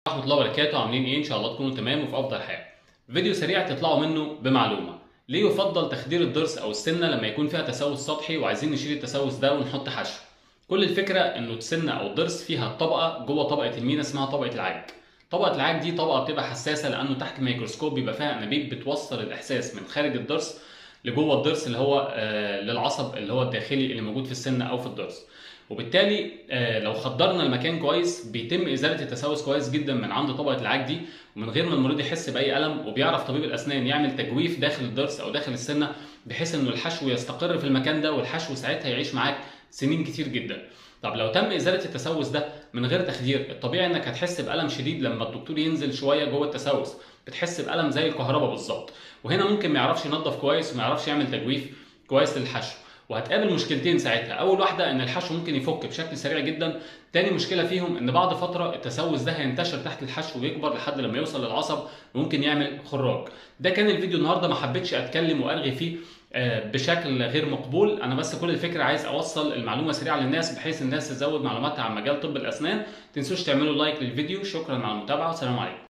ورحمه الله وبركاته عاملين ايه ان شاء الله تكونوا تمام وفي افضل حال فيديو سريع تطلعوا منه بمعلومه ليه يفضل تخدير الضرس او السنه لما يكون فيها تسوس سطحي وعايزين نشيل التسوس ده ونحط حشو كل الفكره انه السنه او الضرس فيها طبقه جوه طبقه المينا اسمها طبقه العاج طبقه العاج دي طبقه بتبقى حساسه لانه تحت الميكروسكوب بيبقى فيها انابيب بتوصل الاحساس من خارج الضرس لجوه الضرس اللي هو آه للعصب اللي هو الداخلي اللي موجود في السنه او في الضرس وبالتالي آه لو خدرنا المكان كويس بيتم ازاله التسوس كويس جدا من عند طبقه العاج دي ومن غير ما المريض يحس باي الم وبيعرف طبيب الاسنان يعمل تجويف داخل الضرس او داخل السنه بحيث انه الحشو يستقر في المكان ده والحشو ساعتها يعيش معاك سنين كتير جدا طب لو تم ازاله التسوس ده من غير تخدير الطبيعي انك هتحس بالم شديد لما الدكتور ينزل شويه جوه التسوس بتحس بالم زي الكهرباء بالظبط وهنا ممكن ما يعرفش ينظف كويس وما يعرفش يعمل تجويف كويس للحشو وهتقابل مشكلتين ساعتها اول واحده ان الحشو ممكن يفك بشكل سريع جدا تاني مشكله فيهم ان بعد فتره التسوس ده هينتشر تحت الحشو ويكبر لحد لما يوصل للعصب وممكن يعمل خراج ده كان الفيديو النهارده ما حبيتش اتكلم وارغي فيه بشكل غير مقبول انا بس كل الفكره عايز اوصل المعلومه سريعه للناس بحيث الناس تزود معلوماتها عن مجال طب الاسنان تنسوش تعملوا لايك للفيديو شكرا على المتابعه والسلام عليكم